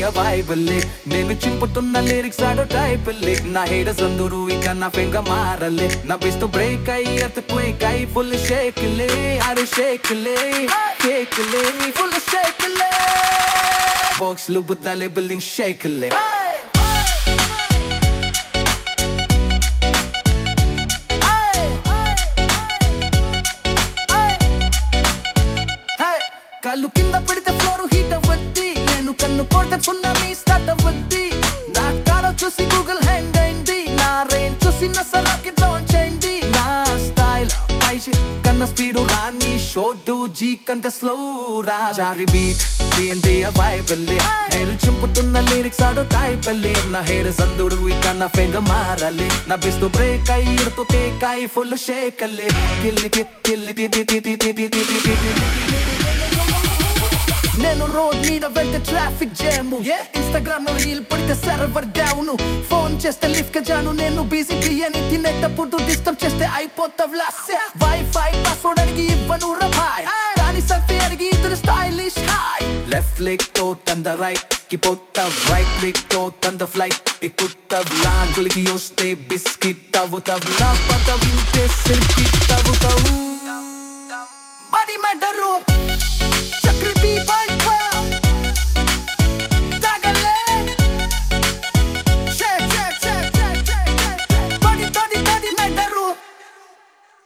India బైబిల్లే నేను చింపుతున్న lyrics ఆడో టైపుల్లే నా హేడస్ అందరూ ఇక నా పెంగ మారలే నా బెస్ట్ బ్రేక్ అయ్యి అత క్వేక్ అయ్యి ఫుల్ షేక్లే అరే షేక్లే కేక్లే ఫుల్ షేక్లే బాక్స్లు బుద్ధాలే బిల్డింగ్ షేక్లే Hey! కళ్ళు కింద పెడితే ఫ్లోర్ హీట్ అవ్వద్ది నేను కన్ను కొడితే సున్నామీ స్టార్ట్ అవ్వద్ది నా కాడ చూసి గూగుల్ హ్యాంగ్ అయింది నా రేంజ్ చూసి నా సరాకి లాంచ్ అయింది నా స్టైల్ పైసి కన్న స్పీడ్ రాని షోడు జీ కంటే స్లో రా జారి బీట్ ఏంటి బైబిల్లే నేను చింపుతున్న లిరిక్స్ ఆడో టైపల్లే నా హెయిర్ సందుడు ఇక నా ఫెంగ మారలే నా బిస్తు బ్రేక్ అయ్యి ఇడుతూ టేక్ అయ్యి ఫుల్ షేకల్లే కిల్లి కిల్లి టి టి టి టి టి టి టి టి టి టి నేను రోడ్ మీద వెళ్తే ట్రాఫిక్ జామ్ ఇన్స్టాగ్రామ్ లో రీల్ పడితే సర్వర్ డౌన్ ఫోన్ చేస్తే లిఫ్ట్ జాను నేను బిజీ బియ్యని తినేటప్పుడు డిస్టర్బ్ చేస్తే అయిపోతావు లాస్ వైఫై పాస్వర్డ్ అడిగి ఇవ్వను రబాయ్ కానీ సెల్ఫీ అడిగి ఇద్దరు స్టైలిష్ హాయ్ లెఫ్ట్ లెగ్ తో తంద రైట్ కి పోతావ్ రైట్ లెగ్ తో తంద ఫ్లైట్ ఎక్కుతావ్ లాంగులకి వస్తే బిస్కెట్ అవుతావ్ నా పద వింటే సెల్ఫీ అవుతావు బడి మెడరు చక్రి పీపల్